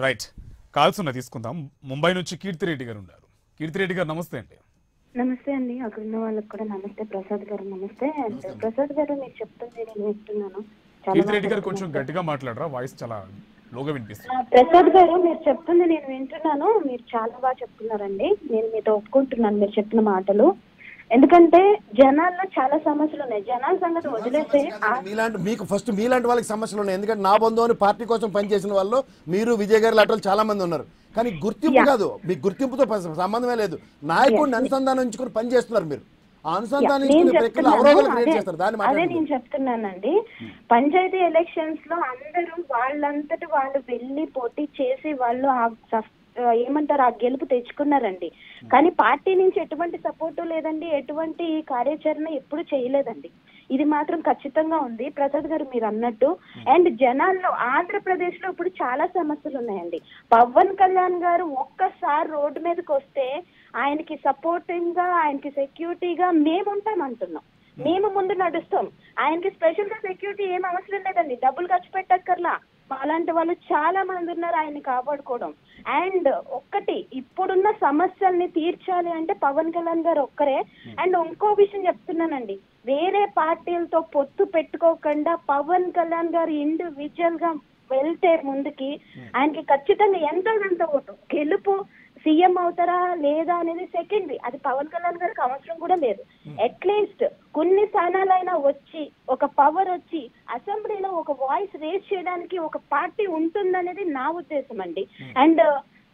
Right calls ఉన్న తీసుకుందాం ముంబై నుంచి కీర్తిరెడ్డి గారు ఉన్నారు కీర్తిరెడ్డి గారు నమస్తే అండి నమస్తే అండి అక్కడ ఉన్న వాళ్ళకి కూడా నమస్తే ప్రసాద్ గారు నమస్తే అండ్ ప్రసాద్ గారు మీరు చెప్తుంది నేను వింటున్నాను చాలా కీర్తిరెడ్డి గారు బాగా కొంచెం గట్టిగా మాట్లాడరా వాయిస్ చాలా లోగా వినిపిస్తుంది ఆ, ప్రసాద్ గారు మీరు చెప్తుంది నేను వింటున్నాను మీరు చాలా బాగా చెప్తున్నారండి నేను మీతో ఒప్పుకుంటున్నాను మీరు చెప్పిన మాటలు ఎందుకంటే జనాల్లో చాలా సమస్యలు ఉన్నాయి జనాల సంగతి వదిలేస్తే ఆ- మీలాంటి మీకు ఫస్ట్ మీలాంటి వాళ్ళకి సమస్యలు ఉన్నాయి ఎందుకంటే నా బంధువు అని పార్టీ కోసం పనిచేసిన వాళ్ళు మీరు విజయ్ గారు లాంటి వాళ్ళు చాలా మంది ఉన్నారు కానీ గుర్తింపు Yeah. కాదు మీకు గుర్తింపుతో ప- సంబంధమే లేదు నాయకుడిని అనుసంధానించుకుని పని చేస్తున్నారు మీరు ఆ అనుసంధానించుకునే నేను ప్రక్రియలో అవరోధాలు చెప్తున్నాను క్రియేట్ అదే చేస్తారు దాన్ని అదే మాట్లాడండి నేను చెప్తున్నానండి పంచాయతీ ఎలక్షన్స్ లో అందరూ వాళ్ళంతటి వాళ్ళు వెళ్ళి పోటీ చేసి వాళ్ళు ఆ సఫ్- ఆ, ఏమంటారు ఆ గెలుపు తెచ్చుకున్నారండి కానీ పార్టీ నుంచి ఎటువంటి సపోర్టు లేదండి ఎటువంటి కార్యాచరణ ఎప్పుడు చేయలేదండి ఇది మాత్రం ఖచ్చితంగా ఉంది ప్రసాద్ గారు మీరు అన్నట్టు అండ్ జనాల్లో ఆంధ్రప్రదేశ్ లో ఇప్పుడు చాలా సమస్యలు ఉన్నాయండి పవన్ కళ్యాణ్ గారు ఒక్కసారి రోడ్డు మీదకి వస్తే ఆయనకి సపోర్టింగ్ గా ఆయనకి సెక్యూరిటీగా మేము ఉంటాం అంటున్నాం మేము ముందు నడుస్తాం ఆయనకి స్పెషల్ గా సెక్యూరిటీ ఏం అవసరం లేదండి డబ్బులు ఖర్చు పెట్టక్కర్లా అలాంటి వాళ్ళు చాలా మంది ఉన్నారు ఆయన్ని కాపాడుకోవడం అండ్ ఒక్కటి ఇప్పుడున్న సమస్యల్ని తీర్చాలి అంటే పవన్ కళ్యాణ్ గారు ఒక్కరే అండ్ ఇంకో విషయం చెప్తున్నానండి వేరే పార్టీలతో పొత్తు పెట్టుకోకుండా పవన్ కళ్యాణ్ గారు ఇండివిజువల్ గా వెళ్తే ముందుకి ఆయనకి ఖచ్చితంగా ఎంతో కొంత ఓటు గెలుపు సీఎం అవుతారా లేదా అనేది సెకండరీ అది పవన్ కళ్యాణ్ గారికి అవసరం కూడా లేదు అట్లీస్ట్ కొన్ని స్థానాలైనా వచ్చి ఒక పవర్ వచ్చి అసెంబ్లీలో ఒక వాయిస్ రేజ్ చేయడానికి ఒక పార్టీ ఉంటుందనేది నా ఉద్దేశం అండి అండ్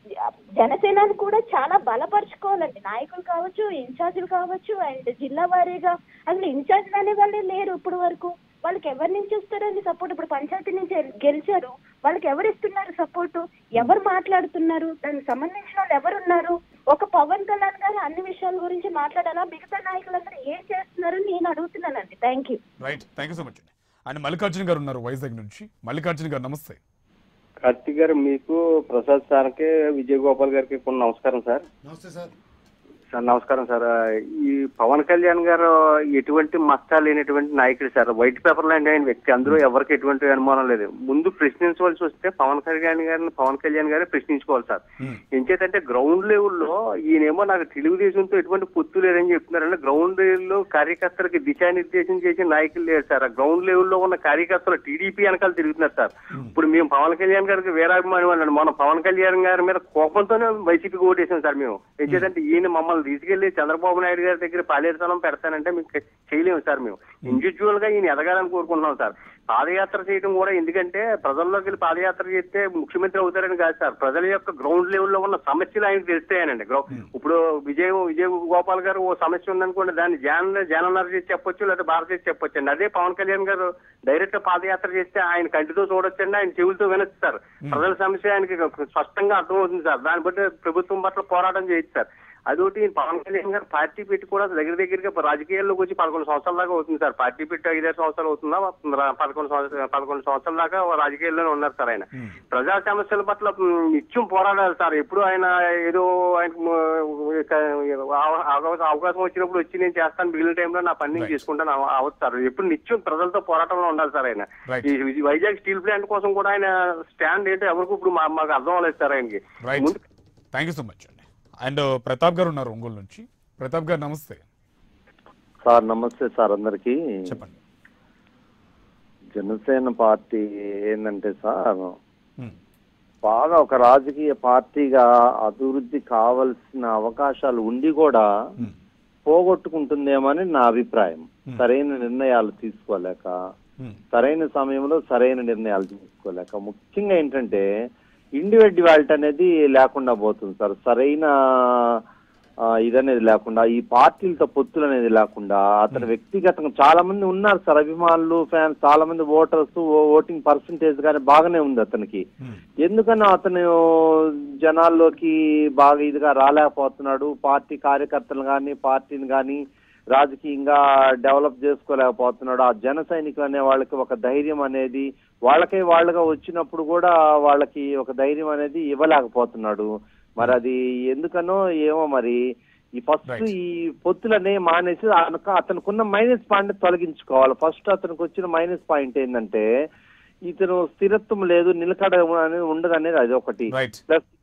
జనసేనని కూడా చాలా బలపరుచుకోవాలండి నాయకులు కావచ్చు ఇన్ఛార్జీలు కావచ్చు అండ్ జిల్లా వారీగా అసలు ఇన్ఛార్జీలు అనే వాళ్ళే లేరు ఇప్పుడు వరకు వాళ్ళకి ఎవరి నుంచి ఇస్తారండి సపోర్ట్ ఇప్పుడు పంచాయతీ నుంచి గెలిచారు వాళ్ళకి ఎవరు ఇస్తున్నారు సపోర్ట్ ఎవరు మాట్లాడుతున్నారు దానికి సంబంధించిన వాళ్ళు ఎవరున్నారు ఒక పవన్ కళ్యాణ్ గారు అన్ని విషయాల గురించి మాట్లాడాలా మిగతా నాయకులందరూ ఏం చేస్తున్నారు నేను అడుగుతున్నానండి thank you right thank you so much అండి అండ్ మల్లికార్జున గారు ఉన్నారు వైజాగ్ నుంచి మల్లికార్జున గారు నమస్తే కార్తీక్ గారు మీకు ప్రసాద్ సార్కి విజయ్ గోపాల్ గారికి కొన్ని నమస్కారం సార్ నమస్తే సార్ సార్ నమస్కారం సార్ ఈ పవన్ కళ్యాణ్ గారు ఎటువంటి మచ్చా లేనటువంటి నాయకుడు సార్ వైట్ పేపర్ లాంటి ఆయన వ్యక్తి అందులో ఎవరికి ఎటువంటి అనుమానం లేదు ముందు ప్రశ్నించవలసి వస్తే పవన్ కళ్యాణ్ గారిని పవన్ కళ్యాణ్ గారే ప్రశ్నించుకోవాలి సార్ ఎంచేతంటే గ్రౌండ్ లెవెల్లో ఈయనేమో నాకు తెలుగుదేశంతో ఎటువంటి పొత్తు లేదని చెప్తున్నారంటే గ్రౌండ్ లెవెల్లో కార్యకర్తలకి దిశానిర్దేశం చేసిన నాయకులు లేరు సార్ ఆ గ్రౌండ్ లెవెల్లో ఉన్న కార్యకర్తలు టీడీపీ వెనకాల తిరుగుతున్నారు సార్ ఇప్పుడు మేము పవన్ కళ్యాణ్ గారికి వీరాభిమానం అన్నాడు మన పవన్ కళ్యాణ్ గారి మీద కోపంతోనే వైసీపీకి ఓటేసాం సార్ మేము ఏంటంటే ఈయన మమ్మల్ని తీసుకెళ్లి చంద్రబాబు నాయుడు గారి దగ్గర పాలేరుతనం పెడతానంటే మీకు చేయలేము సార్ మేము ఇండివిజువల్ గా ఈయన ఎదగాలని కోరుకుంటున్నాం సార్ పాదయాత్ర చేయడం కూడా ఎందుకంటే ప్రజల్లోకి వెళ్ళి పాదయాత్ర చేస్తే ముఖ్యమంత్రి అవుతారని కాదు సార్ ప్రజల యొక్క గ్రౌండ్ లెవెల్లో ఉన్న సమస్యలు ఆయనకు తెలుస్తాయనండి గ్రౌ ఇప్పుడు విజయ్ విజయ్ గోపాల్ గారు ఓ సమస్య ఉందనుకోండి దాన్ని జాన జానన్నర చేసి చెప్పొచ్చు లేదా భారత చేసి చెప్పొచ్చు అండి అదే పవన్ కళ్యాణ్ గారు డైరెక్ట్ పాదయాత్ర చేస్తే ఆయన కంటితో చూడొచ్చండి ఆయన చెవులతో వినొచ్చు సార్ ప్రజల సమస్య ఆయనకి స్పష్టంగా అర్థమవుతుంది సార్ దాన్ని బట్టి ప్రభుత్వం పట్ల పోరాటం చేయొచ్చు సార్ అదొకటి పవన్ కళ్యాణ్ గారు పార్టీ పెట్టి కూడా దగ్గర దగ్గరగా రాజకీయాల్లోకి వచ్చి పదకొండు సంవత్సరాల దాకా అవుతుంది సార్ పార్టీ పెట్టి ఐదారు సంవత్సరాలు అవుతుందా రా- పదకొండు సంవత్సరాలు పదకొండు సంవత్సరాల దాకా రాజకీయాల్లోనే ఉన్నారు సార్ ఆయన ప్రజా సమస్యల పట్ల మ్, నిత్యం పోరాడాలి సార్ ఎప్పుడు ఆయన ఏదో ఆయనకు మ్, ఇక అవ- అవ- అవకాశం వచ్చినప్పుడు వచ్చి నేను చేస్తాను మిగిలిన టైంలో నా పని నేను చేసుకుంటాను అవ- అవ్వదు సార్ ఎప్పుడు నిత్యం ప్రజలతో పోరాటంలో ఉండాలి సార్ ఆయన Right. ఈ ఈ వైజాగ్ స్టీల్ ప్లాంట్ కోసం కూడా ఆయన స్టాండ్ ఏంటో ఎవరికి ఇప్పుడు మా- మాకు అర్థం అవ్వలేదు సార్ ఆయనకి రైట్ ముందు థ్యాంక్ యూ సో మచ్ అండి అండ్ ప్రతాప్ గారు ఉన్నారు ఒంగోలు నుంచి ప్రతాప్ గారు నమస్తే సార్ నమస్తే సార్ అందరికి చెప్పండి జనసేన పార్టీ ఏంటంటే సార్ Hmm. బాగా ఒక రాజకీయ పార్టీగా అభివృద్ధి కావలసిన అవకాశాలు ఉండి కూడా Hmm. పోగొట్టుకుంటుందేమని నా అభిప్రాయం సరైన నిర్ణయాలు తీసుకోలేక Hmm. సరైన సమయంలో సరైన నిర్ణయాలు తీసుకోలేక ముఖ్యంగా ఏంటంటే ఇండివిడ్యువాలిటీ అనేది లేకుండా పోతుంది సార్ సరైన ఆ, ఇదనేది లేకుండా ఈ పార్టీలతో పొత్తులు అనేది లేకుండా అతను వ్యక్తిగతంగా చాలా మంది ఉన్నారు సార్ అభిమానులు ఫ్యాన్స్ చాలా మంది ఓటర్స్ ఓటింగ్ పర్సంటేజ్ కానీ బాగానే ఉంది అతనికి ఎందుకని అతను జనాల్లోకి బాగా ఇదిగా రాలేకపోతున్నాడు పార్టీ కార్యకర్తలు కానీ పార్టీని కానీ రాజకీయంగా డెవలప్ చేసుకోలేకపోతున్నాడు ఆ జన సైనికులు అనే వాళ్ళకి ఒక ధైర్యం అనేది వాళ్ళకే వాళ్ళగా వచ్చినప్పుడు కూడా వాళ్ళకి ఒక ధైర్యం అనేది ఇవ్వలేకపోతున్నాడు మరి అది ఎందుకనో ఏమో మరి ఈ ఫస్ట్ Right. ఈ పొత్తులనే మానేసి అతను అతనుకున్న మైనస్ పాయింట్ తొలగించుకోవాలి ఫస్ట్ అతనికి వచ్చిన మైనస్ పాయింట్ ఏంటంటే ఇతను స్థిరత్వం లేదు నిలకడ అనేది ఉండదు అనేది అది ఒకటి రైట్ ప్లస్